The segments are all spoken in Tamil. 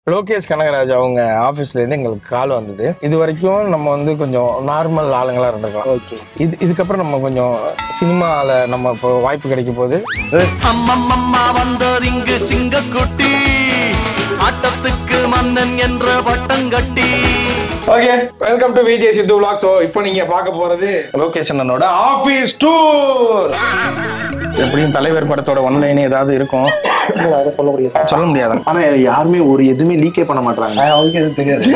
லோகேஷ் கனகராஜ் அவங்க ஆபீஸ்ல இருந்து எங்களுக்கு கால் வந்தது இது வரைக்கும் நம்ம வந்து கொஞ்சம் நார்மல் ஆளுங்களா இருந்திருக்கலாம் ஓகே இது இதுக்கப்புறம் நம்ம கொஞ்சம் சினிமால நம்ம இப்போ வாய்ப்பு கிடைக்கும் போது அம்மம்மம்மா வந்தோர் இங்கு சிங்கக்குட்டி ஆட்டத்துக்கு மன்னன் என்ற பட்டம் கட்டி okay welcome to Vijay Siddhu vlog so இப்போ நீங்க பார்க்க போறது லோகேஷ் அண்ணனோட ஆபீஸ் டூர் எப்படியும் தலைவர் படத்தோட ஒன்லைன் ஏதாவது இருக்கும் அதை சொல்ல முடியாது சொல்ல முடியாது ஆனா யாருமே ஒரு எதுவுமே லீக்கே பண்ண மாட்டாங்க அவங்களுக்கு எதுவும் தெரியாது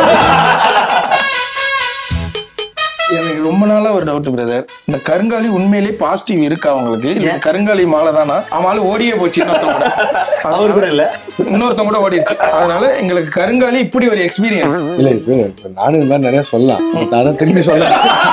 எனக்கு ரொம்ப நாளா ஒரு டவுட் பிரதர் இந்த கருங்காலி உண்மையிலேயே பாசிட்டிவ் இருக்கா அவங்களுக்கு இல்ல கருங்காலி மாலை தானா அவன் ஓடியே போச்சு இன்னொருத்தன் கூட அவர் கூட இல்ல இன்னொருத்தன் கூட ஓடிடுச்சு அதனால எங்களுக்கு கருங்காலி இப்படி ஒரு எக்ஸ்பீரியன்ஸ் இல்ல இப்ப இப்ப நானும் இது மாதிரி நிறைய சொல்லலாம் அதை திரும்பி சொல்ல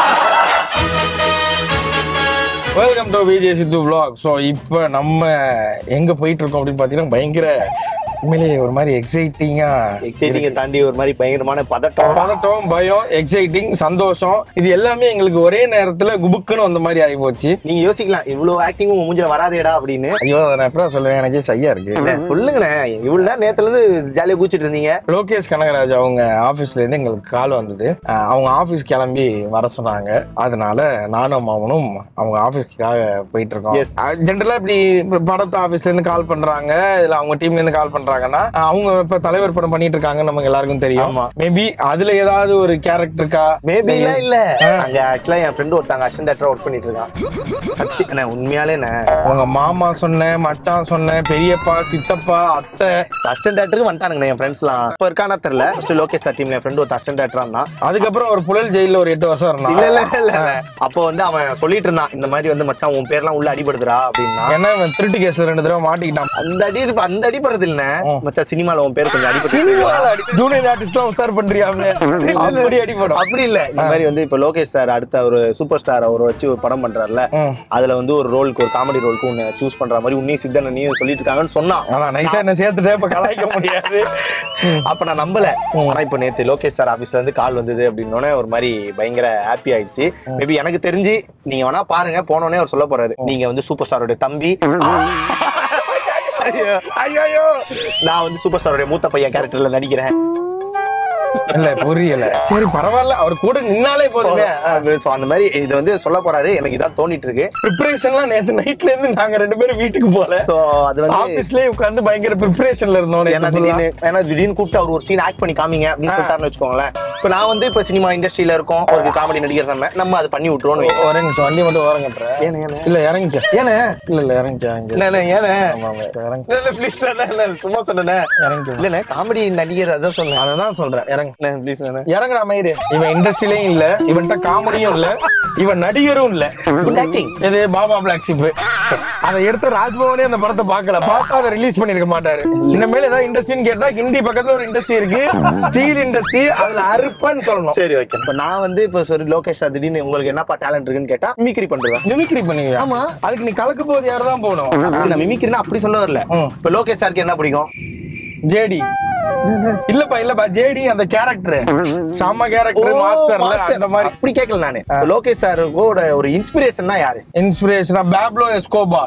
welcome to Vijay Siddhu vlog so இப்போ நம்ம எங்க போயிட்டு இருக்கோம் அப்படின்னு பார்த்தீங்கன்னா பயங்கர உண்மையிலேயே ஒரு மாதிரி எக்ஸைட்டிங்கா எக்ஸைட்டிங்க தாண்டி ஒரு மாதிரி பயங்கரமான பதட்டம் பதட்டம் பயம் எக்ஸைட்டிங் சந்தோஷம் இது எல்லாமே எங்களுக்கு ஒரே நேரத்துல குபுக்குன்னு வந்த மாதிரி ஆகி போச்சு நீங்க யோசிக்கலாம் இவ்வளவு ஆக்டிங் உங்க மூஞ்சில வராதேடா அப்படின்னு ஐயோ நான் எப்படா சொல்லுவேன் எனக்கே சையா இருக்கு அண்ணே, சொல்லுங்கண்ணே இவ்வளவு நேரம் நேத்துல இருந்து ஜாலியா கூச்சிட்டு இருந்தீங்க லோகேஷ் கனகராஜ் அவங்க ஆபீஸ்ல இருந்து எங்களுக்கு கால் வந்தது அஹ் அவங்க ஆபீஸ் கிளம்பி வர சொன்னாங்க அதனால நானும் அம்மாவனும் அவங்க ஆபீஸ்க்காக போயிட்டு இருக்கோம் Yes. ஜென்ரலா இப்படி இப்ப படத்து ஆபீஸ்ல இருந்து கால் பண்றாங்க இல்ல அவங்க டீம்ல இருந்து கால் பண்றாங்கன்னா அஹ் அவங்க இப்ப தலைவர் படம் பண்ணிட்டு இருக்காங்க நமக்கு எல்லாருக்கும் தெரியும் ஆமா. மேபி அதுல ஏதாவது ஒரு கேரக்டர் இருக்கா மேபி இல்ல அங்க ஆக்சுவலா என் ஃப்ரெண்ட் ஒருத்தங்க அசிஸ்டன்ட் டேரக்டரா ஒர்க் பண்ணிட்டு இருக்கான் சத்தி அண்ணே, உண்மையாலே உங்க மாமா சொன்னேன் மச்சான் சொன்னேன் பெரியப்பா சித்தப்பா அத்தை அசிஸ்டன்ட் டேரக்டருக்கு வந்துட்டானுங்க என் ஃப்ரெண்ட்ஸ் எல்லாம் இப்ப இருக்கானா தெரியல ஃபர்ஸ்ட் லோகேஷ் சார் டீம்ல என் ஃப்ரெண்ட் ஒரு அசிஸ்டன்ட் டேரக்டரா இருந்தான் அதுக்கப்புறம் ஒரு புழல் ஜெயில ஒரு எட்டு வருஷம் இருந்தான் இல்ல இல்ல இல்ல இல்ல. அப்போ வந்து அவன் சொல்லிட்டு இருந்தான் இந்த மாதிரி வந்து மச்சான் உன் பேர்லாம் உள்ள அடிபடுதுடா அப்படின்னா ஏன்னா இவன் திருட்டு கேஸ்ல ரெண்டு தடவை மாட்டிக்கிட்டான் அந்த அடி இருப்ப- அந்த அடிபடுறது இல்ல மச்சான் சினிமால உன் பேர் கொஞ்சம் அடிபட்டு சினிமால அடி ஜூனியர் ஆர்டிஸ்ட்லாம் உசார் பண்றியாமே அப்படி அடிபடும் அப்படி இல்ல இந்த மாதிரி வந்து இப்ப லோகேஷ் சார் அடுத்த ஒரு சூப்பர் ஸ்டார் அவர் வச்சு ஒரு படம் பண்றாருல ம். அதுல வந்து ஒரு ரோலுக்கு ஒரு காமெடி ரோலுக்கு உன்னை சூஸ் பண்ற மாதிரி உன்னையும் சித்தன் நீயும் சொல்லிட்டு இருக்காங்கன்னு சொன்னான் அதான் நைஸா என்ன சேர்த்துட்டே இப்ப கலாய்க்க முடியாது அப்ப நான் நம்பல ஆனா இப்ப நேத்து லோகேஷ் சார் ஆபீஸ்ல இருந்து கால் வந்தது அப்படின்னோடனே ஒரு மாதிரி பயங்கர ஹாப்பி ஆயிடுச்சு மேபி எனக்கு தெரிஞ்சு நீங்க வேணா பாருங்க போனோடனே அவர் சொல்ல போறாரு நீங்க வந்து சூப்பர் ஸ்டாரோட தம்பி ஐயோ, ஐயோ நான் வந்து சூப்பர் ஸ்டாரோட மூத்த பையன் கேரக்டர்ல நடிக்கிறேன் இல்ல புரியல சரி பரவாயில்ல அவர் கூட நின்னாலே போதுங்க அது so அந்த மாதிரி இது வந்து சொல்ல போறாரு எனக்கு இதான் தோணிட்டு இருக்கு ப்ரிப்பரேஷன்லாம் நேத்து நைட்ல இருந்து நாங்க ரெண்டு பேரும் வீட்டுக்கு போல சோ அது வந்து ஆபீஸ்லயே உட்கார்ந்து பயங்கர ப்ரிப்பரேஷன்ல இருந்தோம் ஏன்னா நேத்து full-ஆ. திடீர்னு ஏன்னா திடீர்னு கூப்பிட்டு அவர் ஒரு சீன் ஆக்ட் பண்ணி காமிங்க அப்படின்னு சொல்லிட்டாருன்னு வச்சுக்கோங்களேன் இப்ப நான் வந்து இப்ப சினிமா இண்டஸ்ட்ரியில இருக்கோம் ஒரு காமெடி நடிகர் நம்ம நம்ம அதை பண்ணி விட்டுருவோம் ஒரே நிமிஷம் வண்டி மட்டும் ஓரம் கட்டுற ஏனே ஏனே இல்ல இறங்கிக்க ஏனே இல்ல இல்ல இறங்கிக்க இறங்கிக்க என்ன ஏனே ஆமா, ஆமா, இறங்கி இல்ல, இல்ல, please, இல்ல, இல்ல, இல்ல, சும்மா சொன்னேனே இறங்கிக்க இல்லண்ணே காமெடி நடிகர் அதான் சொன்னேன் அததான் சொல்றேன் இறங்க ப்ளீஸ் இறங்குடா மயிறு இவன் இண்டஸ்ட்ரியிலயும் இல்ல இவன்ட்ட காமெடியும் இல்ல இவன் நடிகரும் இல்ல குட் ஆக்டிங் இது பாபா பிளாக் ஷிப் அதை எடுத்து ராஜ்பவனே அந்த படத்தை பார்க்கல பார்த்தா அதை ரிலீஸ் பண்ணிருக்க மாட்டாரு இனிமேல் ஏதாவது இண்டஸ்ட்ரின்னு கேட்டா ஹிந்தி பக்கத்துல ஒரு இண்டஸ்ட்ரி இருக்கு ஸ்டீல் இண்டஸ்ட்ரி அதுல அறுப்பன்னு சொல்லணும் சரி ஓகே இப்ப நான் வந்து இப்ப சரி லோகேஷ் சார் திடீர்னு உங்களுக்கு என்னப்பா டேலண்ட் இருக்குன்னு கேட்டா மிமிக்ரி பண்ணுவேன் மிமிக்ரி பண்ணுவியா ஆமா. அதுக்கு நீ கலக்க போது யாரு தான் போகணும் அப்படி நான் மிமிக்ரினா அப்படி சொல்ல வரல ம். இப்ப லோகேஷ் சாருக்கு என்ன பிடிக்கும் ஜேடி இல்லப்பா இல்லப்பா ஜேடி அந்த கேரக்டர் செம்ம கேரக்டர் மாஸ்டர்ல master. அந்த மாதிரி அப்படி கேட்கல நானு இப்ப லோகேஷ் சாரோட ஒரு இன்ஸ்பிரேஷன்னா யாரு இன்ஸ்பிரேஷனா பேப்லோ எஸ்கோபா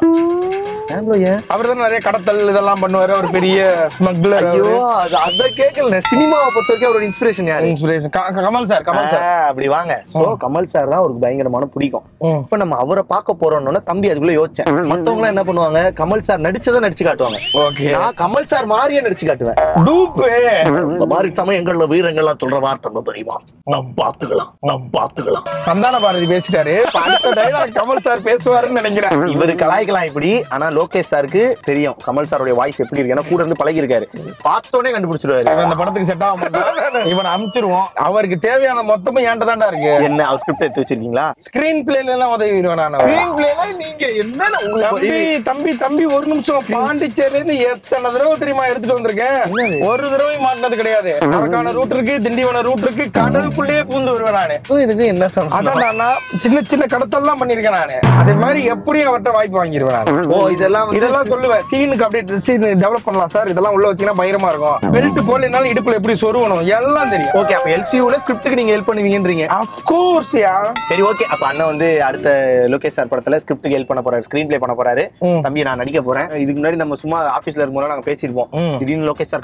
ஏன் அவர் தான் நிறைய கடத்தல் இதெல்லாம் பண்ணுவாரு ஒரு பெரிய ஸ்மக்லர் ஐயோ அது அத கேட்கல சினிமாவை பொறுத்த வரைக்கும் அவரோட இன்ஸ்பிரேஷன் யாரு inspiration Kamal sir Kamal sir ஆ, அப்படி வாங்க சோ கமல் சார் தான் அவருக்கு பயங்கரமான பிடிக்கும் ம். இப்ப நம்ம அவரை பார்க்க போறோம்னு தம்பி அதுக்குள்ள யோசிச்சேன் மத்தவங்க எல்லாம் என்ன பண்ணுவாங்க கமல் சார் நடிச்சதை நடிச்சு காட்டுவாங்க ஓகே நான் கமல் சார் மாதிரியே நடிச்சு காட்டுவேன் டூப்பு இந்த மாதிரி சமயங்கள்ல வீரங்கள்லாம் சொல்ற வார்த்தை என்ன தெரியுமா நான் பாத்துக்கலாம் நான் பாத்துக்கலாம் சந்தான பாரதி பேசிட்டாரு இப்ப அடுத்த டைலாக் கமல் சார் பேசுவாருன்னு நினைக்கிறேன் இவரு கலாய்க்கலாம் இப்படி ஆனா லோகேஷ் சாருக்கு தெரியும் கமல் சாருடைய வாய்ஸ் எப்படி இருக்கு ஏன்னா கூட இருந்து பழகி இருக்காரு பார்த்தோன்னே கண்டுபிடிச்சிருவாரு இவன் இந்த படத்துக்கு செட் ஆக மாட்டான் இவனை அனுப்பிச்சிருவோம் அவருக்கு தேவையான மொத்தமும் என்கிட்ட தான்டா இருக்கு என்ன அவர் ஸ்கிரிப்ட் எடுத்து வச்சிருக்கீங்களா ஸ்கிரீன் பிளேல எல்லாம் உதவிடுவேன் நான் ஸ்கிரீன் பிளேல நீங்க என்ன தம்பி தம்பி தம்பி ஒரு நிமிஷம் பாண்டிச்சேரியில இருந்து எத்தனை தடவை தெரியுமா எடுத்துட்டு வந்திருக்கேன் ஒரு தடவை மாட்டினது கிடையாது மரக்கான ரூட் இருக்கு திண்டிவன ரூட் இருக்கு கடலுக்குள்ளேயே பூந்து வருவேன் நானு இதுக்கு என்ன அதான் சொல்றேன் நான் சின்ன சின்ன கடத்தல்லாம் பண்ணிருக்கேன் நானு அதே மாதிரி எப்படியும் அவர்ட்ட வாய்ப்பு வாங்கிருவேன் நான் ஓ இதெல்லாம் வந்து இதெல்லாம் சொல்லுவேன் சீனுக்கு அப்படியே சீன் டெவலப் பண்ணலாம் சார் இதெல்லாம் உள்ள வச்சீங்கன்னா பயமா இருக்கும் பெல்ட் போடலைனாலும் இடுப்புல எப்படி சொருவணும் எல்லாம் தெரியும் ஓகே அப்ப எல்சியூல ஸ்கிரிப்ட்டுக்கு நீங்க ஹெல்ப் பண்ணுவீங்கன்றீங்க அப்கோர்ஸ் யா சரி ஓகே அப்ப அண்ணன் வந்து அடுத்த லோகேஷ் சார் படத்துல ஸ்கிரிப்ட்டுக்கு ஹெல்ப் பண்ண போறாரு ஸ்கிரீன் ப்ளே பண்ண போறாரு ம். தம்பி நான் நடிக்க போறேன் இதுக்கு முன்னாடி நம்ம சும்மா ஆபீஸ்ல இருக்கும்போது நாங்க பேசிருப்போம் ம். திடீர்னு லோகேஷ் சார் கால் பண்ணி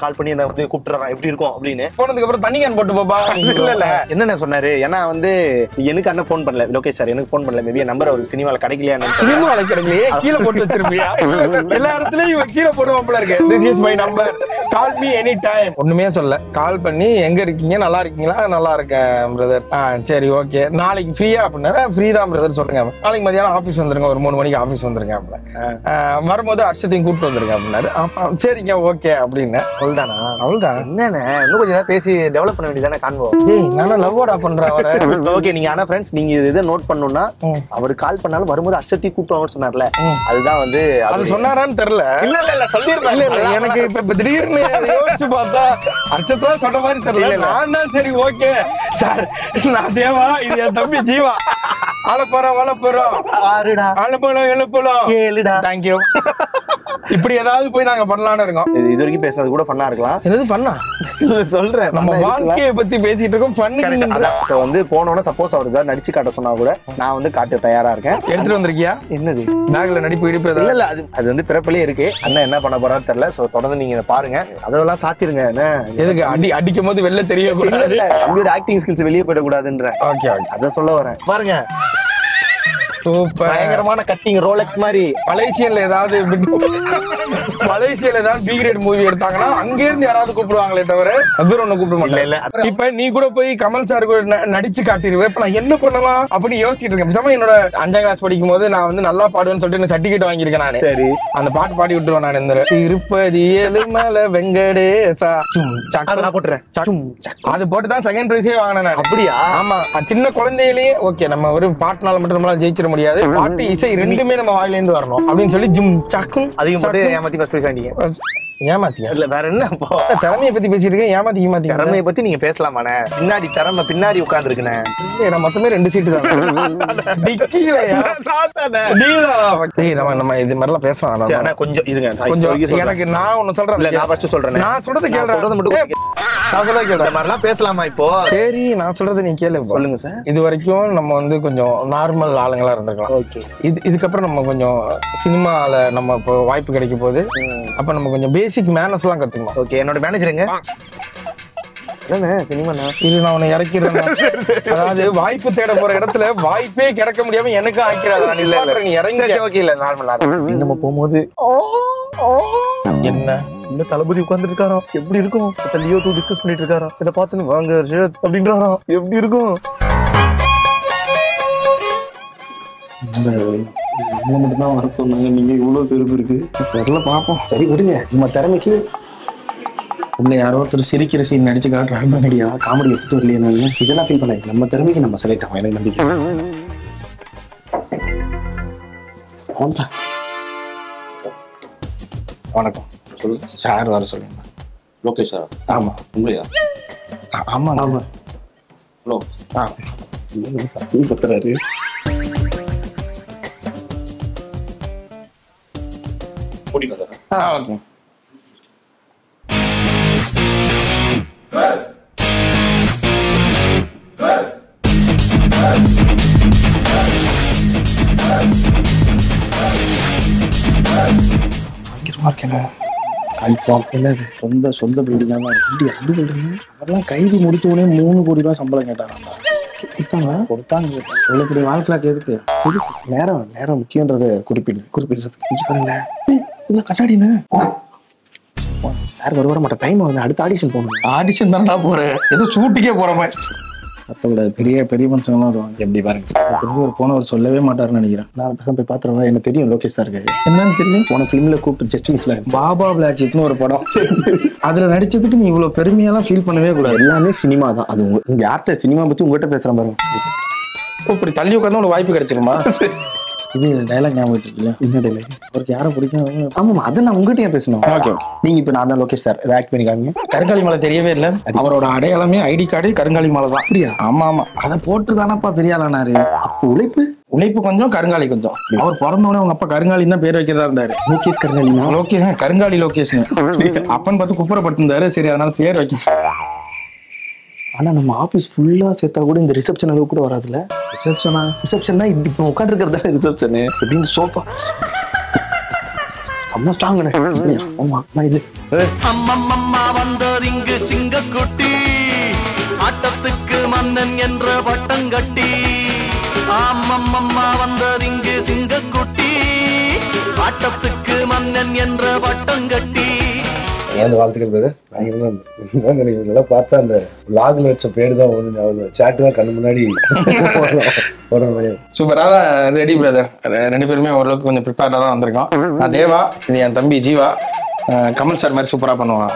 உன்னை வந்து கூப்பிட்டுறான் எப்படி இருக்கும் அப்படின்னு போனதுக்கு அப்புறம் தண்ணி கேன் போட்டு போப்பா இல்ல இல்ல என்னென்ன சொன்னாரு ஏன்னா வந்து எனக்கு அண்ணன் ஃபோன் பண்ணல லோகேஷ் சார் எனக்கு ஃபோன் பண்ணல மேபி நம்பர் அவருக்கு சினிமால கிடைக்கலையா சினிமா கிடைக்கலையே கீழே போட்டு வச்சிருப்பியா எல்லா இடத்துலயும் இவன் கீழே போடுவாப்புல இருக்கு this is my number call me any time ஒண்ணுமே சொல்ல கால் பண்ணி எங்க இருக்கீங்க நல்லா இருக்கீங்களா நல்லா இருக்கேன் பிரதர் ஆ சரி ஓகே நாளைக்கு ஃப்ரீயா அப்படின்னா ஃப்ரீ தான் பிரதர் சொல்லுங்க நாளைக்கு மதியானம் ஆபீஸ் வந்துருங்க ஒரு மூணு மணிக்கு ஆபீஸ் வந்துருங்க அப்படின்னா ஆ, வரும்போது ஹர்ஷத்தையும் கூப்பிட்டு வந்துருங்க அப்படின்னாரு அப்ப சரிங்க ஓகே அப்படின்னு சொல்லிட்டானா அவ்வளவுதான் என்னண்ணே இன்னும் கொஞ்சம் ஏதாவது பேசி டெவலப் பண்ண வேண்டியதானே காண்போ ஏய் நானும் லவ்வோடா பண்றேன் அவரை ஓகே நீங்க ஆனா ஃப்ரெண்ட்ஸ் நீங்க இது இதை நோட் பண்ணணும்னா ம். அவர் கால் பண்ணாலும் வரும்போது அர்ஷத்தி கூப்பிட்டு சொன்னார்ல ம். அதுதான் வந்து அது சொன்னாரான்னு தெரியல இல்ல இல்ல இல்ல சொல்லிருப்பேன் இல்ல இல்ல எனக்கு இப்ப இப்ப திடீர்னு அதை யோசிச்சு பார்த்தா அர்ச்சத்தா சொன்ன மாதிரி தெரியல இல்ல, இல்ல. நான் தான் சரி ஓகே சார் நான் தேவா இது என் தம்பி ஜீவா ஆள போறோம் வாழ போறோம் ஆறுடா அனுப்பலாம் எழுப்பலாம் ஏழுடா தேங்க்யூ இப்படி ஏதாவது போய் நாங்க பண்ணலாம்னு இருக்கோம் இது இது வரைக்கும் பேசுனது கூட ஃபன்னா இருக்கலாம் என்னது பண்ணா சொல்றேன் நம்ம வாழ்க்கையை பத்தி பேசிட்டு இருக்கோம் பண்ணு சோ வந்து போனோட சப்போஸ் அவருக்கு ஏதாவது நடிச்சு காட்ட சொன்னா கூட நான் வந்து காட்ட தயாரா இருக்கேன் எடுத்துட்டு வந்திருக்கியா என்னது பேக்ல நடிப்பு இடிப்பு இல்ல ஏதாவது இல்ல அது அது வந்து பிறப்பிலே இருக்கு அண்ணன் என்ன பண்ண போறான்னு தெரியல சோ தொடர்ந்து நீங்க இதை பாருங்க அதெல்லாம் சாத்திருங்க என்ன எதுக்கு அடி அடிக்கும் போது வெளில இல்ல தெரியக்கூடாது இல்ல தம்பியோட ஆக்டிங் ஸ்கில்ஸ் வெளியே போயிடக்கூடாதுன்ற ஓகே ஓகே அத சொல்ல வரேன் பாருங்க சூப்பர் பயங்கரமான கட்டிங் ரோலெக்ஸ் மாதிரி மலேசியன்ல ஏதாவது மலேசியால ஏதாவது பி கிரேட் மூவி எடுத்தாங்கன்னா அங்க இருந்து யாராவது கூப்பிடுவாங்களே தவிர அது ஒண்ணு கூப்பிட இல்ல, இல்ல. மாட்டேன் இப்ப நீ கூட போய் கமல் சார் கூட ந- நடிச்சு காட்டிடுவேன் இப்ப நான் என்ன பண்ணலாம் அப்படின்னு யோசிச்சுட்டு இருக்கேன் பேசாம என்னோட அஞ்சாம் கிளாஸ் படிக்கும் போது நான் வந்து நல்லா பாடுவேன்னு சொல்லிட்டு சர்டிபிகேட் வாங்கியிருக்கேன் நானு சரி அந்த பாட்டு பாடி விட்டுருவேன் நான் இந்த திருப்பதி ஏழுமலை வெங்கடேசா சும், அதை சக்கம். நான் போட்டுறேன் சும், சக். அது போட்டு தான் செகண்ட் ப்ரைஸே வாங்கினேன் நான் அப்படியா ஆமா அது சின்ன குழந்தையிலேயே ஓகே நம்ம ஒரு பாட்டுனால மட்டும் நம்மளால ஜெயிச்சிட முடியாது பாட்டு இசை ரெண்டுமே நம்ம வாயில இருந்து வரணும் அப்படின்னு சொல்லி ஜும் சக்கும் அதையும் போட்டு ஏமாத்தி ஃபர்ஸ்ட் ப்ரைஸ் வாங்கிட்டீங்க ஏமாத்தியா இல்ல வேற என்ன இப்போ திறமையை பத்தி பேசிட்டு இருக்கேன் ஏமாத்தி ஏமாத்தி திறமையை பத்தி நீங்க பேசலாமாண்ணே பின்னாடி திறமை பின்னாடி உட்கார்ந்துருக்குண்ணே நான் மொத்தமே ரெண்டு சீட்டு தான் டிக்கிலையா டேய் நம்ம நம்ம இது மாதிரிலாம் பேசலாம் சரி, நம்ம. அண்ணா, கொஞ்சம் இருங்க நான் இப்போ கொஞ்சம் வரைக்கும் சொல்றேன். எனக்கு நான் ஒண்ணு சொல்றேன் இல்ல நான் ஃபர்ஸ்ட் சொல்றேன் நான் சொல்றதை நான் கேளுடா. சொல்றதை மட்டும் ஏய், நான் சொல்றதை இந்த கேளுடா. மாதிரிலாம் பேசலாமா இப்போ சரி நான் சொல்றதை நீ கேளு இப்போ. சொல்லுங்க சார் இது வரைக்கும் நம்ம வந்து கொஞ்சம் நார்மல் ஆளுங்களா இருந்திருக்கலாம் ஓகே இது இதுக்கப்புறம் நம்ம கொஞ்சம் சினிமால நம்ம இப்போ வாய்ப்பு கிடைக்கும் போது அப்ப நம்ம கொஞ்சம் பேசிக் மேனஸ் எல்லாம் கத்துக்கணும் ஓகே என்னோட மேனேஜருங்க என்ன சினிமாண்ணா இது நான் உன்னை இறக்கிறேன் அதாவது வாய்ப்பு தேட போற இடத்துல வாய்ப்பே கிடைக்க முடியாம எனக்கு ஆக்கிறாது நான் இல்ல இல்ல நீ இறங்கி ஓகே இல்ல நார்மலா நம்ம போகும்போது என்ன இந்த தளபதி உட்கார்ந்து இருக்காரோ எப்படி இருக்கும் இப்ப லியோ டூ டிஸ்கஸ் பண்ணிட்டு இருக்காரோ இதை பார்த்துன்னு வாங்க ரிஷத் அப்படின்றாரோ எப்படி இருக்கும் இவ்வளவு மட்டும் தான் வர சொன்னாங்க நீங்க இவ்வளவு சிறப்பு இருக்கு தெரியல பாப்போம் சரி விடுங்க நம்ம திறமைக்கு உன்னை யாரோ ஒருத்தர் சிரிக்கிற சீன் நடிச்சு காட்டுறாங்க நடிகா காமெடி எடுத்துட்டு வரலையே நான் இதெல்லாம் ஃபீல் பண்ண நம்ம திறமைக்கு நம்ம செலக்ட் ஆகும் எனக்கு நம்பிக்கை அவன்தான். வணக்கம் சொல்லுங்க சார் வர சொல்லுங்க லோகேஷா ஆமா உண்மையா ஆ- ஆமா ஆமா ஹலோ ஆ பத்துறாரு கூட்டிட்டு வந்துடுறேன் ஆ, ஓகே. பயங்கரமா இருக்கேன் கன்ஃபார்ம் என்னது சொந்த சொந்த பில்டிங் தான் இப்படி அப்படி சொல்றீங்க அதெல்லாம் கைதி முடிச்ச உடனே மூணு கோடி ரூபாய் சம்பளம் கேட்டாங்க கொடுத்தாங்க கொடுத்தாங்க இவ்வளவு பெரிய வாழ்க்கை எதுக்கு இருக்கு. நேரம் நேரம் முக்கியன்றதை குறிப்பிடு குறிப்பிடுறது இங்க பாருங்க ஏய், இதுல கண்ணாடிண்ணே சார் வர வர மாட்டேன் டைம் ஆகுது அடுத்த ஆடிஷன் போகணும் ஆடிஷன் தான்டா போறேன் ஏதோ ஷூட்டுக்கே போற மாதிரி மற்றவிட பெரிய பெரிய மனுஷங்களாம் வருவாங்க எப்படி பாருங்க எனக்கு தெரிஞ்சு ஒரு போனவர் சொல்லவே மாட்டாருன்னு நினைக்கிறேன் நான் பேசாம போய் பாத்துருவா எனக்கு தெரியும் லோகேஷ் சார் என்னன்னு தெரியும் போன ஃபிலிம்ல கூப்பிட்டு ஜஸ்ட் மிஸ்ல பாபா பிளாக் ஷிப்னு ஒரு படம் அதுல நடிச்சதுக்கு நீ இவ்வளவு பெருமையெல்லாம் ஃபீல் பண்ணவே கூடாது எல்லாமே சினிமா தான் அது உங்க உங்க யார்கிட்ட சினிமா பத்தி உங்ககிட்ட பேசுறேன் பாருங்க இப்படி தள்ளி உட்காந்து உனக்கு வாய்ப்பு கிடைச்சிருமா இது டைலாக் ஞாபகம் வச்சிருக்கீங்க என்ன டைலாக் அவருக்கு யாரை பிடிக்கும் ஆமா அதை நான் உங்ககிட்ட ஏன் பேசணும் ஓகே நீங்க இப்ப நான் தான் லோகேஷ் சார் ஆக்ட் பண்ணி காமிங்க கருங்காலி மலை தெரியவே இல்ல அவரோட அடையாளமே ஐடி கார்டே கருங்காலி மலை தான் அப்படியா ஆமா ஆமா அதை போட்டு தானப்பா பெரிய ஆளானாரு அப்ப உழைப்பு உழைப்பு கொஞ்சம் கருங்காலி கொஞ்சம் அவர் பிறந்த உடனே உங்க அப்பா கருங்காலி தான் பேர் வைக்கிறதா இருந்தாரு லோகேஷ் கருங்காலி லோகேஷ் கருங்காலி லோகேஷ் அப்பன்னு பார்த்து குப்புறப்படுத்திருந்தாரு சரி அதனால பேர் வைக்க ஆனா நம்ம ஆபீஸ் ஃபுல்லா சேர்த்தா கூட இந்த ரிசப்ஷன் அளவு கூட வராதுல்ல ரிசப்ஷனா ரிசப்ஷன்னா இது இப்போ உட்காந்துருக்கிறதா ரிசப்ஷனு எப்படின்னு சோஃபா செம்ம ஸ்ட்ராங்கண்ணே ஆமா நான் இது அம்மம்மம்மா வந்ததிங்கு சிங்கக்குட்டி ஆட்டத்துக்கு மன்னன் என்ற பட்டம் கட்டி ஆமம்மம்மா வந்ததிங்கு சிங்கக்குட்டி ஆட்டத்துக்கு மன்னன் என்ற பட்டம் கட்டி அந்த வாழ்த்துக்கள் பிரதர் நான் நினைக்கிறேன் இதெல்லாம் பார்த்தா அந்த லாக்ல வச்ச பேர் தான் ஒன்று ஞாபகம் சேட்டு தான் கண்ணு முன்னாடி போடுற மாதிரி சூப்பரா ரெடி பிரதர் ரெண்டு பேருமே ஓரளவுக்கு கொஞ்சம் ப்ரிப்பேர்டா தான் வந்திருக்கோம் நான் தேவா இது என் தம்பி ஜீவா அஹ் கமல் சார் மாதிரி சூப்பரா பண்ணுவான்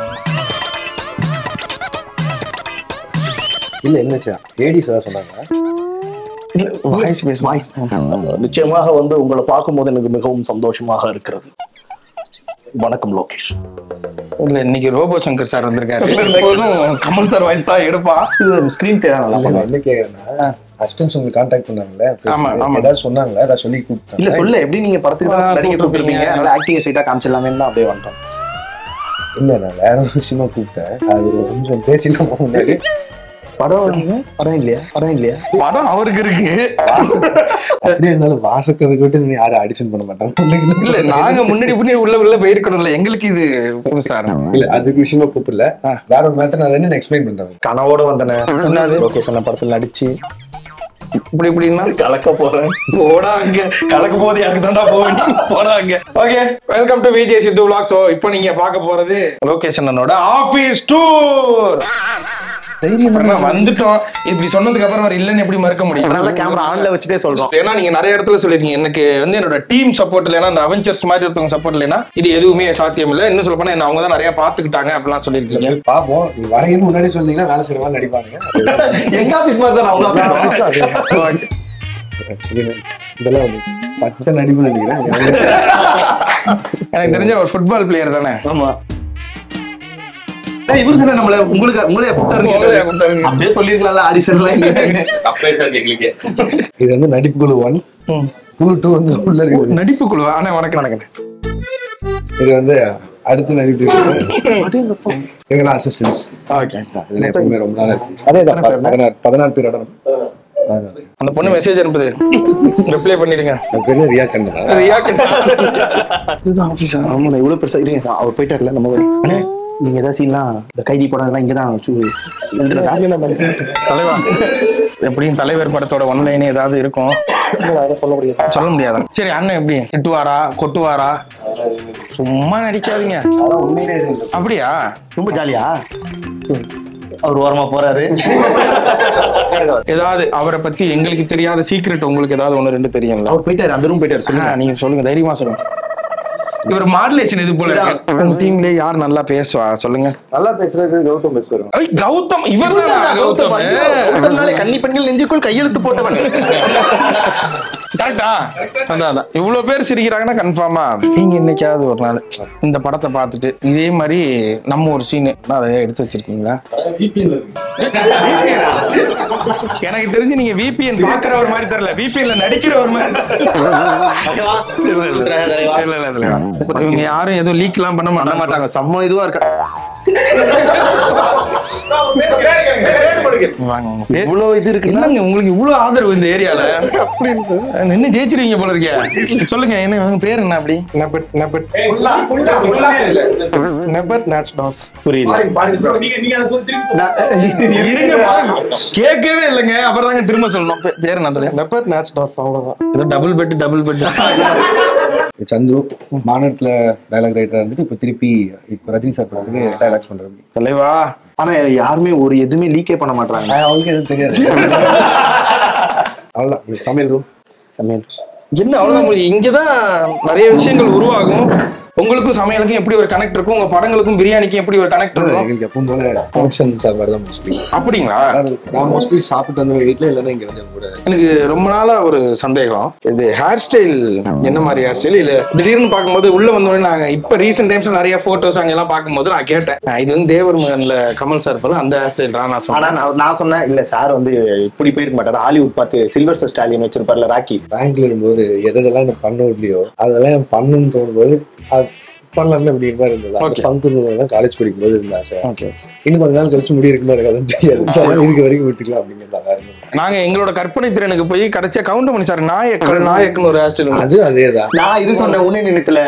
இல்ல இல்லச்சா லேடிஸ் தான் சொன்னாங்க வாய்ஸ் பேச வாய்ஸ் நிச்சயமாக வந்து உங்களை பார்க்கும்போது எனக்கு மிகவும் சந்தோஷமாக இருக்கிறது வணக்கம் லோகேஷ் இல்ல இன்னைக்கு ரோபோ சங்கர் சார் வந்திருக்காரு எப்போதும் கமல் சார் வாய்ஸ் தான் எடுப்பான் ஸ்கிரீன் பேரா நல்லா நான் பண்ணுவாங்க என்ன கேக்குறேன்னா அசிஸ்டன்ஸ் உங்களுக்கு கான்டாக்ட் பண்ணாங்களே ஆமா, ஆமா. ஏதாவது சொன்னாங்களா அதை சொல்லி கூப்பிட்டாங்க இல்ல சொல்ல எப்படி நீங்க படத்துக்கு ஆ, தான் நடிக்க கூப்பிட்டு கூப்பிட்டுருப்பீங்க இருக்கீங்க. அதனால ஆக்டிங் சைட்டா காமிச்சிடலாமே தான் அப்படியே வந்துட்டோம் இல்ல நான் வேற ஒரு விஷயமா கூப்பிட்டேன் அது ஒரு கொஞ்சம் பேசிடலாம் முன்னாடி படம் படம் இல்லையா படம் இல்லையா படம் அவருக்கு இருக்கு அப்படியே இருந்தாலும் வாசக்கிறதுக்கு விட்டு நீ யாரும் அடிஷன் பண்ண மாட்டாங்க இல்ல நாங்க முன்னாடி முன்னாடி உள்ள உள்ள போயிருக்கணும்ல எங்களுக்கு இது புதுசா இருக்கு இல்ல அதுக்கு விஷயமா கூப்பிடல வேற ஒரு மேட்டர் நான் என்ன எக்ஸ்பிளைன் பண்றேன் கனவோட வந்தனே லோகேஷ் அண்ணா படத்துல நடிச்சு இப்படி இப்படின்னா கலக்க போறேன் போடா அங்க கலக்க போது யாருக்கு தான்டா போக வேண்டிய போடா அங்க okay welcome to Vijay Siddhu vlog so இப்போ நீங்க பார்க்க போறது லொகேஷனோட ஆபீஸ் டூர் தைரியம் வந்துட்டோம் இப்படி சொன்னதுக்கு அப்புறம் அவர் இல்லைன்னு எப்படி மறுக்க முடியும் அதனால கேமரா ஆன்ல வச்சுட்டே சொல்றோம் ஏன்னா நீங்க நிறைய இடத்துல சொல்லிருக்கீங்க எனக்கு வந்து என்னோட டீம் சப்போர்ட் இல்லைன்னா அந்த அவெஞ்சர்ஸ் மாதிரி ஒருத்தவங்க சப்போர்ட் இல்லைன்னா இது எதுவுமே சாத்தியம் இல்லை இன்னும் சொல்ல போனா என்ன அவங்க தான் நிறைய பாத்துக்கிட்டாங்க அப்படிலாம் சொல்லியிருக்கீங்க பாப்போம் நீ வரீங்கன்னு முன்னாடி சொன்னீங்கன்னா வேலை செய்யற மாதிரி நடிப்பாங்க எங்க ஆபீஸ் மாதிரி தான் அவங்க இது- இதெல்லாம் வந்து பச்சை நடிப்பு நினைக்கிறேன் எனக்கு தெரிஞ்ச ஒரு ஃபுட்பால் பிளேயர் தானே ஆமா இவரு தானே நம்மள உங்களுக்கு உங்களே உங்களையா கூப்பிட்டாரு கூப்பிட்டாருங்க. அப்படியே சொல்லிருக்கலாம்ல ஆடிஷன்லாம் இல்லைன்னு. இது வந்து நடிப்பு குழு ஒன் குழு டூ வந்து உள்ள இருக்கு நடிப்பு குழு ஆனா வணக்கம் வணக்கம் இது வந்து அடுத்து நடிப்பு எங்களா அசிஸ்டன்ஸ் ஓகே இதுல எப்பவுமே ரொம்ப நாள் அதே தான் பதினாறு பதினாறு பேர் இடம் பதினாறு. அந்த பொண்ணு மெசேஜ் அனுப்புது ரிப்ளை பண்ணிடுங்க அது பேரு ரியா கண்ணா ரியா இதுதான் ஆபீஸா ஆமா இவ்வளவு பெருசா இருங்க அவர் போயிட்டாருல நம்ம போய். அண்ணே நீங்க ஏதாவது சீன்லாம் இந்த கைதி படம் இதெல்லாம் இங்கதான் சு- இதுல ராஜ்யம் தலைவா எப்படியும் தலைவர் படத்தோட ஒன்லைன் ஏதாவது இருக்கும் சொல்ல முடியாது சொல்ல முடியாதா சரி அண்ணன் எப்படி திட்டுவாரா கொட்டுவாரா சும்மா நடிக்காதீங்க அப்படியா ரொம்ப ஜாலியா அவர் ஓரமா போறாரு ஏதாவது அவரை பத்தி எங்களுக்கு தெரியாத சீக்ரெட் உங்களுக்கு ஏதாவது ஒண்ணு ரெண்டு தெரியும்ல அவர் போயிட்டாரு அந்த ரூம் போயிட்டாரு சொல்லுங்க ஆ, நீங்க சொல்லுங்க தைரியமா சொல்லுங்க இவர் மாடுலேஷன் இது போல இருக்கு உங்க டீம்லயே யார் நல்லா பேசுவா சொல்லுங்க நல்லா பேசுறது கௌதம் பேசுவாரு ஐய், கௌதம் இவர் கௌதம் ஐயோ, கௌதம்னாலே கன்னி பெண்கள் நெஞ்சுக்குள் கையெழுத்து போட்டவன் கரெக்டா அதான் அதான் இவ்வளவு பேர் சிரிக்கிறாங்கன்னா கன்ஃபார்மா நீங்க என்னைக்காவது ஒரு நாள் இந்த படத்தை பார்த்துட்டு இதே மாதிரி நம்ம ஒரு சீனு அதை எடுத்து வச்சிருக்கீங்களா எனக்கு தெரிஞ்சு நீங்க விபிஎன் பாக்குற ஒரு மாதிரி தெரியல விபிஎன்ல நடிக்கிற ஒரு மாதிரி இல்ல, இல்ல. இல்ல, இல்ல, இல்ல. இவங்க யாரும் எதுவும் லீக் எல்லாம் பண்ண பண்ண மாட்டாங்க மாட்டாங்க செம்ம இதுவா இருக்கா வாங்க உங்க பேர் இவ்வளவு இது இருக்குன்னா என்னங்க உங்களுக்கு இவ்வளவு ஆதரவு இந்த ஏரியால நின்னு ஜெயிச்சிருவீங்க போல இருக்கே சொல்லுங்க என்ன உங்க பேர் என்ன அப்படி நெபட் நெபட் நெபட் நேட்ஸ் டாக் புரியல இருங்கம்மா. கேட்கவே இல்லைங்க அப்புறம் தாங்க திரும்ப சொல்லணும் பே- பேர் என்ன தெரியும் நெபட் நேட்ஸ் டாக் அவ்வளவுதான் ஏதோ double bed double bed Chandru மாநிலத்துல டைலாக் ரைட்டர் வந்துட்டு இப்ப திருப்பி இப்ப ரஜினி சார் படத்துக்கு டைலாக்ஸ் பண்றாரு தலைவா ஆனா யாருமே ஒரு எதுவுமே லீக்கே பண்ண மாட்டாங்க அவங்களுக்கு எதுவும் தெரியாது அவ்வளவுதான் சமையல் ரூம் சமையல் என்ன அவ்வளவுதான் முடியும். இங்கதான் நிறைய விஷயங்கள் உருவாகும் உங்களுக்கும் சமையலுக்கும் எப்படி ஒரு கனெக்ட் இருக்கும் உங்க படங்களுக்கும் பிரியாணிக்கும் எப்படி ஒரு கனெக்ட் இருக்கும் எங்களுக்கு எப்பவும் போல ஃபங்க்ஷன் சார் தான் மோஸ்ட்லி அப்படிங்களா நான் மோஸ்ட்லி சாப்பிட்டு வந்து வீட்டுல இல்லைன்னா இங்க வந்து என் கூட எனக்கு ரொம்ப நாளா ஒரு சந்தேகம் இது ஹேர் ஸ்டைல் என்ன மாதிரி ஹேர் ஸ்டைல் இல்ல திடீர்னு பார்க்கும்போது உள்ள வந்தோடனே நாங்க இப்ப ரீசெண்ட் டைம்ஸ்ல நிறைய போட்டோஸ் அங்க எல்லாம் பார்க்கும்போது நான் கேட்டேன் "ஆ, இது வந்து தேவர் மகன்ல கமல் சார் போல அந்த ஹேர் ஸ்டைல் தான் நான் ஆனா சொன்னேன் நான் நான் சொன்னேன் இல்ல சார் வந்து இப்படி போயிருக்க மாட்டாரு ஹாலிவுட் பார்த்து சில்வர் ஸ்டாலின் வச்சிருப்பார்ல ராக்கி பேங்க்ல இருக்கும்போது எதெல்லாம் எனக்கு பண்ண இல்லையோ அதெல்லாம் எனக்கு பண்ணணும்னு தோணும்போது அது பண்ணலாம்னு அப்படி மாதிரி இருந்தது அந்த Okay. பங்கு தான் காலேஜ் படிக்கும்போது இருந்த ஆசை ஓகே இன்னும் கொஞ்ச நாள் கழிச்சு முடி இருக்குமா இருக்காதுன்னு தெரியாது அதனால இருக்க வரைக்கும் விட்டுக்கலாம் அப்படிங்கிறதாங்க நாங்க எங்களோட கற்பனை திறனுக்கு போய் கடைசியா கவுண்ட் பண்ணி சார் நாயக்கல் நாயக்கன்னு ஒரு ஹேர் அது அதேதான் நான் இது சொன்ன உன்னை நினைத்துல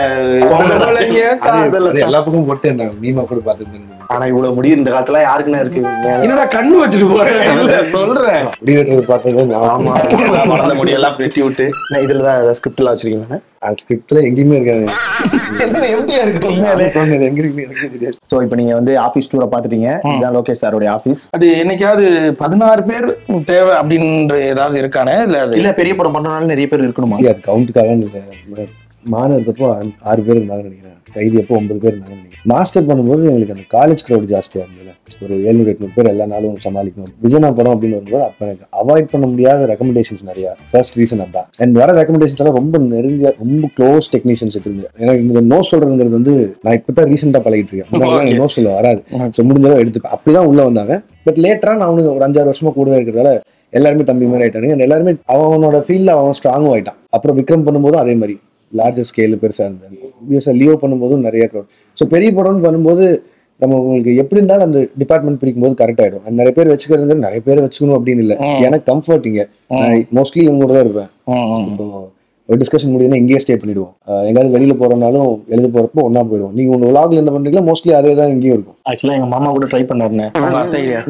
அது அது எல்லா பக்கமும் போட்டு நான் மீமா கூட பார்த்துட்டு ஆனா இவ்வளவு முடி இந்த காலத்துல யாருக்குன்னு இருக்கு என்னடா கண்ணு வச்சுட்டு போறேன் சொல்றேன் முடி வெட்டுறது பார்த்தது ஆமா வளர்ந்த முடியெல்லாம் வெட்டி விட்டு நான் இதுலதான் ஸ்கிரிப்ட் எல்லாம் வச்சிருக்கீங்க ஸ்கிரிப்ட்ல எங்கேயுமே இருக்காது எம்டியா இருக்கு அது தோணுது, எங்க இருக்குன்னு எனக்கே தெரியாது சோ இப்போ நீங்க வந்து ஆபீஸ் டூரை பாத்துட்டீங்க இதுதான் லோகேஷ் சாரோட ஆபீஸ் அது என்னைக்காவது பதினாறு பேர் தேவை அப்படின்ற ஏதாவது இருக்கானே இல்ல அது இல்ல பெரிய படம் பண்றதுனால நிறைய பேர் இருக்கணுமா சரி, அது கவுண்ட்டுக்காக மானம் இருந்தப்போ ஆ- ஆறு பேர் இருந்தாங்கன்னு நினைக்கிறேன் கைதி அப்போ ஒன்பது பேர் இருந்தாங்கன்னு நினைக்கிறேன் மாஸ்டர் பண்ணும்போது எங்களுக்கு அந்த காலேஜ் க்ரௌட் ஜாஸ்தியா இருந்தது ஒரு ஏழ்நூறு எட்நூறு பேர் எல்லா நாளும் சமாளிக்கணும் விஜயனா படம் அப்படின்னு வரும்போது அப்போ எனக்கு அவாய்ட் பண்ண முடியாத ரெக்கமெண்டேஷன்ஸ் நிறைய ஃபர்ஸ்ட் ரீசன் அதான் அண்ட் வர ரெக்கமெண்டேஷன்ஸ் எல்லாம் ரொம்ப நெருங்கிய ரொம்ப க்ளோஸ் டெக்னீஷியன்ஸ் இருந்து எனக்கு இந்த நோ சொல்றதுங்கிறது வந்து நான் இப்போ தான் ரீசெண்டாக பழகிட்டு இருக்கேன் முன்னாடி எனக்கு நோ சொல்ல வராது ஸோ முடிஞ்சளவு எடுத்துப்பேன் அப்படிதான் உள்ள வந்தாங்க பட் லேட்டரா நான் அவனுக்கு ஒரு அஞ்சாறு வருஷமா கூடவே இருக்கிறதால எல்லாருமே தம்பி மாதிரி ஆயிட்டானுங்க and எல்லாருமே அவனோட ஃபீல்ட்ல அவன் ஸ்ட்ராங்கும் ஆயிட்டான் அப்புறம் விக்ரம் பண்ணும்போதும் அதே மாதிரி லார்ஜர் ஸ்கேல் பெருசா இருந்தது லியோ பண்ணும்போதும் நிறைய க்ரௌட் ஸோ பெரிய படம்னு பண்ணும்போது நம்ம உங்களுக்கு எப்படி இருந்தாலும் அந்த டிபார்ட்மெண்ட் பிரிக்கும் போது கரெக்ட் ஆயிடும் And நிறைய பேர் வச்சுக்கிறது நிறைய பேர் வச்சுக்கணும் அப்படின்னு இல்லை ம். எனக்கு கம்ஃபர்ட் இங்க மோஸ்ட்லி இவங்க கூட தான் இருப்பேன் இப்போ ஒரு டிஸ்கஷன் முடியும்னா இங்கேயே ஸ்டே பண்ணிடுவோம் அஹ் எங்காவது வெளியில போறோம்னாலும் எழுத போறப்போ ஒண்ணா போயிடுவோம் நீங்க உங்க விளாக்ல என்ன பண்றீங்களோ மோஸ்ட்லி அதே தான் இங்கேயும் இருக்கும் ஆக்சுவலா எங்க மாமா கூட ட்ரை பண்ணாருன்னு உங்க அத்தை இல்லையா?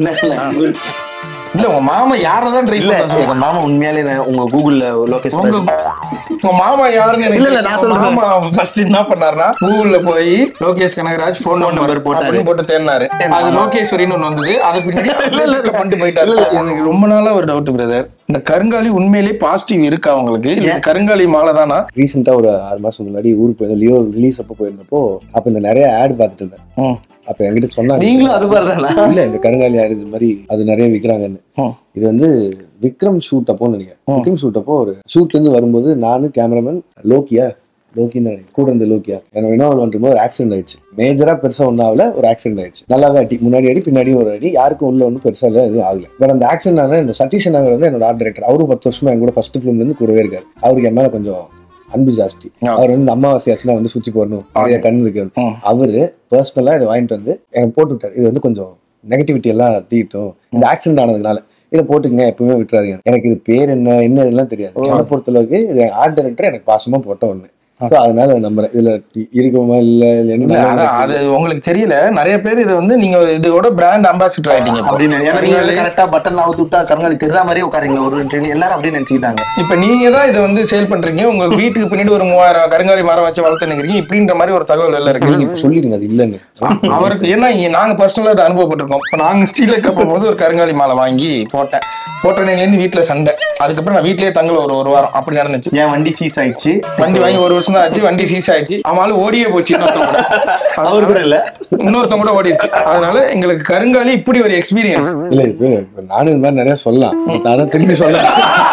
இல்ல உங்க மாமா யாரதான் ட்ரை இல்ல பண்ண எங்க மாமா உண்மையாலே நான் உங்க கூகுள்ல லோகேஷ் உங்க உங்க மாமா யாருன்னு எனக்கு இல்ல, இல்ல, நான் தெரியல. சொல்றேன். மாமா ஃபர்ஸ்ட் என்ன பண்ணாருன்னா கூகுள்ல போய் Lokesh Kanagaraj phone Phone number number போட்டாரு. போட்டு போட்டு தேடினாரு அது லோகேஸ்வரின்னு ஒண்ணு வந்தது அது பின்னாடி பண்ணிட்டு போயிட்டாரு எனக்கு ரொம்ப நாளா ஒரு டவுட் பிரதர் இந்த கருங்காலி உண்மையிலேயே பாசிட்டிவ் இருக்கா உங்களுக்கு இல்ல இந்த கருங்காலி மாலை தானா ரீசெண்டா ஒரு ஆறு மாசம் முன்னாடி ஊருக்கு போயிருந்தோம் லியோ ரிலீஸ் அப்போ போயிருந்தப்போ அப்ப இந்த நிறைய ஆட் பார்த்துட்டு இருந்தேன் அப்ப என்கிட்ட சொன்னாங்க நீங்களும் அது மாதிரிதானா இல்ல இந்த கருங்காலி ஆடு இது மாதிரி அது நிறைய விக்கிறாங்கன்னு ம். இது வந்து விக்ரம் ஷூட் அப்போ நினைக்கிறேன் விக்ரம் ஷூட் அப்போ ஒரு ஷூட்ல இருந்து வரும்போது நானு கேமராமேன் லோக்கியா லோக்கின்னு நினைக்கிறேன். கூட இருந்த லோக்கியா எனக்கு என்ன வந்துட்டு ஒரு ஆக்சிடென்ட் ஆயிடுச்சு மேஜரா பெருசா ஒன்றும் ஆகல ஒரு ஆக்சிடென்ட் ஆயிடுச்சு நல்லாவே அடி முன்னாடி அடி பின்னாடியும் ஒரு அடி யாருக்கும் உள்ள வந்து பெருசா இல்லை எதுவும் ஆகல பட் அந்த ஆக்சிடென்ட் ஆனா இந்த சதீஷ் நாகர் வந்து என்னோட ஆர்ட் டைரக்டர் அவரும் பத்து வருஷமா என் கூட ஃபர்ஸ்ட் ஃபிலிம்ல இருந்து கூடவே இருக்காரு அவருக்கு என் மேல கொஞ்சம் அன்பு ஜாஸ்தி Okay. அவர் வந்து இந்த அமாவாசை ஆச்சுன்னா வந்து சுத்தி போடணும் நிறைய கண் இருக்கு ம். அவரு பர்சனலா இதை வாங்கிட்டு வந்து எனக்கு போட்டு விட்டாரு இது வந்து கொஞ்சம் நெகட்டிவிட்டி எல்லாம் தீட்டும் இந்த ஆக்சிடென்ட் ஆனதுனால இதை போட்டுங்க எப்பவுமே விட்டுறாதீங்க எனக்கு இது பேர் என்ன என்ன இதெல்லாம் தெரியாது என்னை பொறுத்தளவுக்கு இது ஆர்ட் டைரக்டர் எனக்கு பாசமா போட்ட ஒண்ணு ஸோ அதனால நம்புறேன் இதுல இருக்குமா இல்ல இல்ல இல்ல என்ன அதான் அது உங்களுக்கு தெரியல நிறைய பேர் இது வந்து நீங்க இதோட பிராண்ட் அம்பாசிடர் ஆயிட்டீங்க இப்போ. அப்படின்னு ஏன்னா நீங்க கருங்காலி- கரெக்டா பட்டன் அவுத்து விட்டா கருங்காலி தெரியாத மாதிரி உட்காரீங்க ஒரு train எல்லாரும் அப்படின்னு நினைச்சுக்கிட்டாங்க இப்ப நீங்க தான் இதை வந்து சேல் பண்றீங்க உங்க வீட்டுக்கு பின்னாடி ஒரு மூவாயிரம் கருங்காலி மரம் வச்சு வளர்த்து நிக்கிறீங்க இப்படின்ற மாதிரி ஒரு தகவல் எல்லாம் இருக்கு நீங்க இப்ப சொல்லிடுங்க அது இல்லைன்னு அவருக்கு ஏன்னா இங்க நாங்க பர்சனலா அதை அனுபவப்பட்டிருக்கோம் இப்ப நாங்க ஸ்டீலுக்கு போகும்போது ஒரு கருங்காலி மாலை வாங்கி போட்டேன் போட்டோன்னு வீட்டுல சண்டை அதுக்கப்புறம் நான் வீட்லயே தங்கல ஒரு ஒரு வாரம் அப்படி நடந்துச்சு என் வண்டி சீஸ் ஆயிடுச்சு வண்டி வாங்கி ஒரு வருஷம் தான் ஆச்சு வண்டி சீஸ் ஆயிடுச்சு அவனால ஓடியே போச்சு இன்னொருத்தன் கூட அவர் கூட இல்ல இன்னொருத்தன் கூட ஓடிடுச்சு அதனால எங்களுக்கு கருங்காலி இப்படி ஒரு எக்ஸ்பீரியன்ஸ் இல்ல இப்ப இப்ப நானும் இது மாதிரி நிறைய சொல்லலாம் நான் அதான் திரும்பி சொல்ல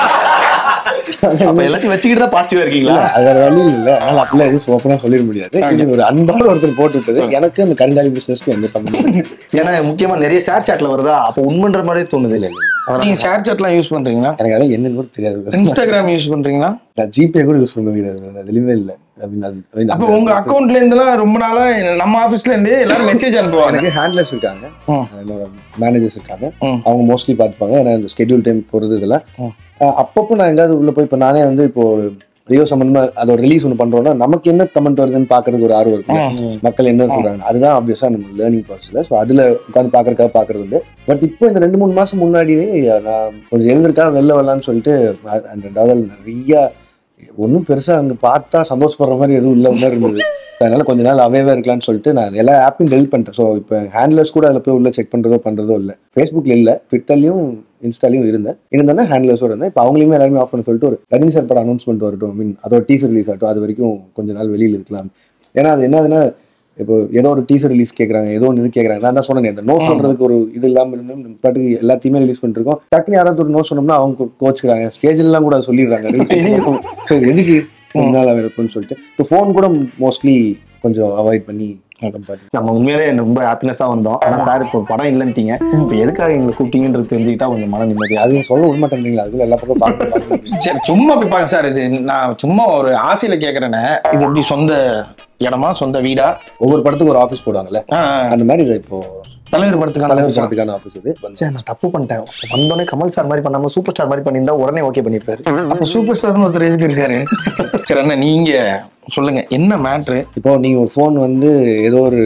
அப்ப எல்லாத்தையும் வச்சுக்கிட்டு தான் பாசிட்டிவா இருக்கீங்களா அது வேற வழி இல்ல அதனால அப்படிலாம் எதுவும் ஓப்பனா சொல்லிட முடியாது இது ஒரு அன்பான ஒருத்தர் போட்டு விட்டது எனக்கு அந்த கருங்காலி பிசினஸ்க்கு எந்த சம்பந்தம் இல்லை. ஏன்னா முக்கியமா நிறைய ஷேர் சாட்ல வருதா அப்ப உண்மைன்ற மாதிரியே தோணுது இல்ல நீங்க ஷேர் சாட்லாம் யூஸ் பண்றீங்களா எனக்கு அதெல்லாம் என்னன்னு கூட தெரியாது இன்ஸ்டாகிராம் யூஸ் பண்றீங்களா நான் ஜிபே கூட யூஸ் பண்ண முடியாது நான் அதுலயுமே இல்ல அப்படின்னு அது- அது அப்ப உங்க அக்கவுண்ட்ல இருந்துலாம் ரொம்ப நாளா நம்ம ஆபீஸ்ல இருந்தே எல்லாரும் மெசேஜ் அனுப்புவாங்க எனக்கு ஹேண்ட்லர்ஸ் இருக்காங்க ம். என்னோட மேனேஜர்ஸ் இருக்காங்க ம். அவங்க மோஸ்ட்லி பார்த்துப்பாங்க ஏன்னா இந்த ஸ்கெடியூல் டைம் போறது இதெல்லாம் ம். அஹ் அப்பப்போ நான் எங்காவது உள்ள போய் இப்போ நானே வந்து இப்போ ஒரு ரியோ சம்பந்தமா அதோட ரிலீஸ் ஒன்று பண்றோம்னா நமக்கு என்ன கமெண்ட் வருதுன்னு பாக்குறதுக்கு ஒரு ஆர்வம் இருக்கு மக்கள் என்ன சொல்றாங்க அதுதான் ஆப்வியஸா நம்ம லேர்னிங் ப்ராசஸ்ல ஸோ அதுல உட்காந்து பாக்குறதுக்காக பாக்குறது உண்டு பட் இப்போ இந்த ரெண்டு மூணு மாசம் முன்னாடியே நான் கொஞ்சம் எழுந்திருக்கா வெளில வரலான்னு சொல்லிட்டு அ- அந்த டவல் நிறைய ஒன்றும் பெருசா அங்க பார்த்தா சந்தோஷப்படுற மாதிரி எதுவும் இல்லை மாதிரி இருந்தது So அதனால கொஞ்ச நாள் அவேவா இருக்கலாம்னு சொல்லிட்டு நான் எல்லா ஆப்பையும் டெலிட் பண்ணிட்டேன் ஸோ இப்போ ஹேண்ட்லர்ஸ் கூட அதில் போய் உள்ள செக் பண்றதோ பண்றதோ இல்லை ஃபேஸ்புக்ல இல்லை ட்விட்டர்லையும் இன்ஸ்டாலையும் இருந்தேன் இருந்தேன்னா ஹேண்ட்லர்ஸோட இருந்தேன் இப்போ அவங்களையுமே எல்லாருமே ஆஃப் பண்ண சொல்லிட்டு ஒரு ரஜினி சார் படம் அனௌன்ஸ்மெண்ட் வரட்டும் மீன் அதோட டீசர் ரிலீஸ் ஆகட்டும் அது வரைக்கும் கொஞ்ச நாள் வெளியில் இருக்கலாம் ஏன்னா அது என்னதுன்னா இப்போ ஏதோ ஒரு டீசர் ரிலீஸ் கேட்குறாங்க ஏதோ ஒன்று இது கேட்குறாங்க நான் தான் சொன்னேன் இந்த நோ சொல்றதுக்கு ஒரு இது இல்லாமல் இருந்தும் நம்ம பாட்டுக்கு எல்லாத்தையுமே ரிலீஸ் பண்ணிருக்கோம் டக்குனு யாராவது ஒரு நோ சொன்னோம்னா அவங்க கோச்சுக்கிறாங்க ஸ்டேஜ்லாம் கூட அதை சொல்லிடுறாங்க சரி எதுக்கு கொஞ்ச நாள் இருக்கும்னு சொல்லிட்டு இப்போ ஃபோன் கூட மோஸ்ட்லி கொஞ்சம் அவாய்ட் பண்ணி நம்ம உண்மையிலே ரொம்ப ஹாப்பினஸா வந்தோம் ஆனா சார் இப்போ படம் இல்லைன்ட்டீங்க இப்போ எதுக்காக எங்களை கூப்பிட்டீங்கன்றது தெரிஞ்சுக்கிட்டா கொஞ்சம் மன நிம்மதியா அது சொல்ல விட மாட்டேங்கிறீங்களா அதுல எல்லா பக்கம் பார்க்க பார்க்க சரி சும்மா போய் பாருங்க சார் இது நான் சும்மா ஒரு ஆசையில கேக்குறேனே இது எப்படி சொந்த இடமா சொந்த வீடா ஒவ்வொரு படத்துக்கும் ஒரு ஆபீஸ் போடுவாங்கல்ல ஆ, ஆ. அந்த மாதிரி இது இப்போ தலைவர் படத்துக்கான தலைவர் office ஆ? படத்துக்கான ஆபீஸ் இது சரி நான் தப்பு பண்ணிட்டேன் வந்தோடனே கமல் சார் மாதிரி பண்ணாம சூப்பர் ஸ்டார் மாதிரி பண்ணியிருந்தா உடனே ஓகே பண்ணிருப்பாரு அப்ப சூப்பர் ஸ்டார்னு ஒருத்தர் எதுக்கு இருக்காரு சரி அண்ணா நீங்க சொல்லுங்க என்ன மேட்ரு இப்போ நீங்க ஒரு ஃபோன் வந்து ஏதோ ஒரு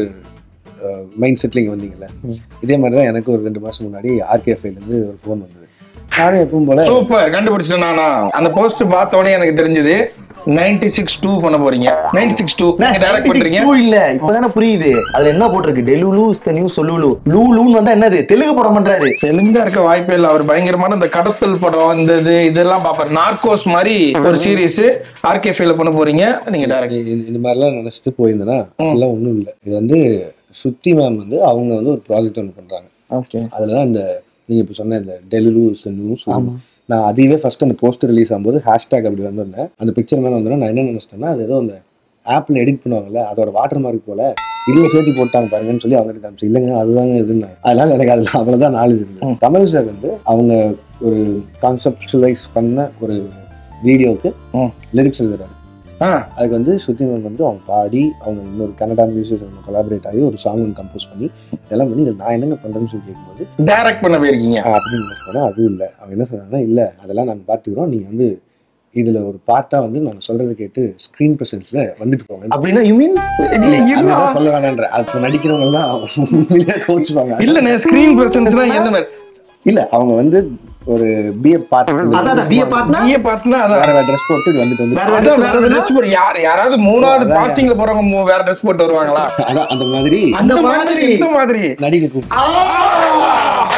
மைண்ட் செட்ல இங்க வந்தீங்கல்ல இதே மாதிரி தான் எனக்கு ஒரு ரெண்டு மாசம் முன்னாடி ஆர்கேஎஃப்ல இருந்து ஒரு ஃபோன் வந்தது நானும் எப்பவும் போல சூப்பர் கண்டுபிடிச்சிட்டேன் நானா அந்த போஸ்ட் பார்த்த உடனே எனக்கு தெரிஞ்சது நைன்டி சிக்ஸ் டூ பண்ண போறீங்க நைன்டி சிக்ஸ் டூ டைரக்ட் பண்றீங்க இல்ல இப்பதானே புரியுது அதுல என்ன போட்டிருக்கு டெலுலு இஸ் த நியூ சொல்லுலு லூ லூன்னு வந்தா என்னது தெலுங்கு படம் பண்றாரு தெலுங்கா இருக்க வாய்ப்பே இல்லை அவர் பயங்கரமான இந்த கடத்தல் படம் இந்த இது இதெல்லாம் பார்ப்பாரு நார்கோஸ் மாதிரி ஒரு சீரிஸ் ஆர்கே ஃபீல பண்ண போறீங்க நீங்க டைரக்ட் இந்த- இந்த மாதிரிலாம் நினைச்சிட்டு போயிருந்தேன்னா அதெல்லாம் ஒண்ணும் இல்லை இது வந்து சுத்தி மேம் வந்து அவங்க வந்து ஒரு ப்ராஜெக்ட் ஒன்று பண்றாங்க ஓகே அதுலதான் இந்த நீங்க இப்ப சொன்ன இந்த டெலிலு நியூஸ் நான் அதுவே ஃபர்ஸ்ட் அந்த போஸ்டர் ரிலீஸ் ஆகும்போது ஹேஷ்டேக் அப்படி வந்திருந்தேன் அந்த பிக்சர் மேலே வந்தோன்னா நான் என்ன நினைச்சிட்டேன்னா அது ஏதோ அந்த ஆப்ல எடிட் பண்ணுவாங்கல்ல அதோட வாட்டர் மார்க் போல இதுல சேர்த்து போட்டாங்க பாருங்கன்னு சொல்லி அவங்க காமிச்சு இல்லைங்க அதுதாங்க இதுன்னு அதனால எனக்கு அதுல அவ்வளவுதான் நாலேஜ் இருந்தது கமல் சார் வந்து அவங்க ஒரு கான்செப்டுவலைஸ் பண்ண ஒரு வீடியோக்கு ம். லிரிக்ஸ் எழுதுறாரு ஆ அதுக்கு வந்து சுத்தி மேம் வந்து அவங்க பாடி அவங்க இன்னொரு கன்னடா மியூசிக் கொலாபரேட் ஆகி ஒரு சாங் ஒன்று கம்போஸ் பண்ணி இதெல்லாம் பண்ணி இதை நான் என்னங்க பண்றேன்னு சொல்லி கேட்கும்போது டைரக்ட் பண்ண போயிருக்கீங்க ஆஹ் அப்படின்னு சொன்னா அதுவும் இல்லை அவன் என்ன சொன்னாங்கன்னா இல்லை அதெல்லாம் நாங்கள் பார்த்துக்கிறோம் நீங்கள் வந்து இதுல ஒரு பார்ட்டா வந்து நாங்கள் சொல்றதை கேட்டு ஸ்க்ரீன் ப்ரெசன்ஸ்ல வந்துட்டு போங்க அப்படின்னா யூ மீன் அதுதான் சொல்ல வேணான்ற அது நடிக்கிறவங்க எல்லாம் கோச்சுவாங்க இல்லண்ணே ஸ்கிரீன் பிரசன்ஸ்னா எந்த மாதிரி இல்ல அவங்க வந்து ஒரு பிஏ பார்ட் அதான் பிஏ பார்ட்னா நீயே பார்ட்னா அதான் வேற வேற ட்ரெஸ் போட்டு இது வந்துட்டு வந்து அதான் வேற ட்ரெஸ் போட்டு யார் யாராவது மூணாவது பாசிங்ல போறவங்க மூ- வேற ட்ரெஸ் போட்டு வருவாங்களா அதான் அந்த மாதிரி அந்த மாதிரி இந்த மாதிரி நடிகை கூப்பிட்டு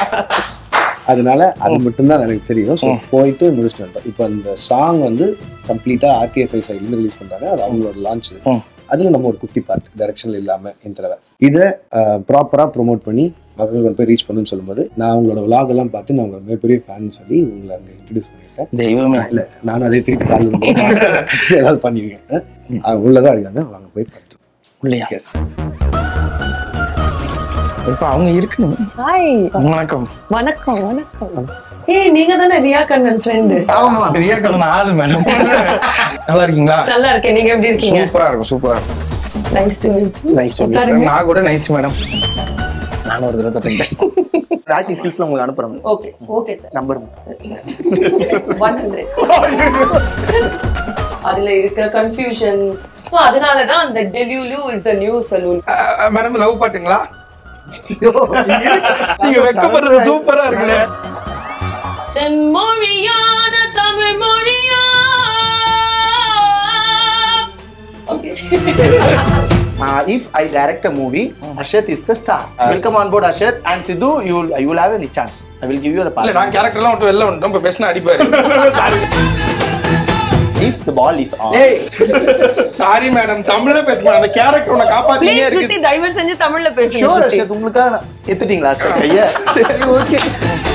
அதனால அது மட்டும்தான் எனக்கு தெரியும் ஸோ போயிட்டு முடிச்சுட்டு வந்தோம் இப்போ அந்த சாங் வந்து கம்ப்ளீட்டா ஆர்டிஎஃப்ஐ சைட்லேருந்து ரிலீஸ் பண்றாங்க அது அவங்களோட லான்ச் ம். அதுல நம்ம ஒரு குட்டி பார்ட் டைரக்ஷன்ல இல்லாம இந்த தடவை இதை ப்ராப்பரா ப்ரோமோட் பண்ணி மக்களுக்கு போய் ரீச் பண்ணுன்னு சொல்லும்போது நான் உங்களோட vlog எல்லாம் பார்த்து நான் உங்களோட மிகப்பெரிய ஃபேன் சொல்லி உங்களை அங்கே இன்ட்ரடியூஸ் பண்ணிட்டேன் தெய்வமே இல்ல நானும் அதே திருப்பி கால் ஏதாவது பண்ணிருக்கேன் அவங்க உள்ளதான் இருக்காங்க வாங்க போய் பார்த்து இல்லையா இப்ப அவங்க இருக்கு ஹாய் வணக்கம் வணக்கம் வணக்கம் ஏய் நீங்க தானே ரியா கண்ணன் ஃப்ரெண்டு ஆமா பெரிய கடன் ஆளு மேடம் நல்லா இருக்கீங்களா நல்லா இருக்கேன் நீங்க எப்படி இருக்கீங்க சூப்பரா இருக்கும் சூப்பரா இருக்கும் நைஸ் டு மீட் நைஸ் உட்காருங்க. நான் கூட நைஸ் மேடம் நானும் ஒரு தடவை தொட்டிட்டேன் ஆக்டிங் ஸ்கில்ஸ்ல உங்களுக்கு அனுப்புறேன் okay okay sir number one hundred அதுல இருக்கிற கன்ஃபியூஷன்ஸ் சோ அதனால தான் அந்த delulu is the new salon madam love பாட்டுங்களா நீங்க வெக்கப்படுறது சூப்பரா இருக்குல்ல செம்மொழியான தமிழ் மொழியா okay if I direct a movie Arshad is the star welcome on board Arshad and Siddhu you you will have any chance I will give you the இல்ல பாஸ் நான் கேரக்டர் எல்லாம் விட்டு வெளில வந்துட்டோம் இப்ப பேசினா அடிப்பாரு if the ball is on ஏய் சாரி மேடம் தமிழ்ல பேச மேடம் அந்த கேரக்டர் உன்னை காப்பாத்தினே ப்ளீஸ் இருக்கு ஸ்ருதி தயவு செஞ்சு தமிழ்ல பேசுங்க ஷோர் ஸ்ருதி. அர்ஷத் உங்களுக்காக நான் எத்துட்டீங்களா அர்ஷத் கைய சரி ஓகே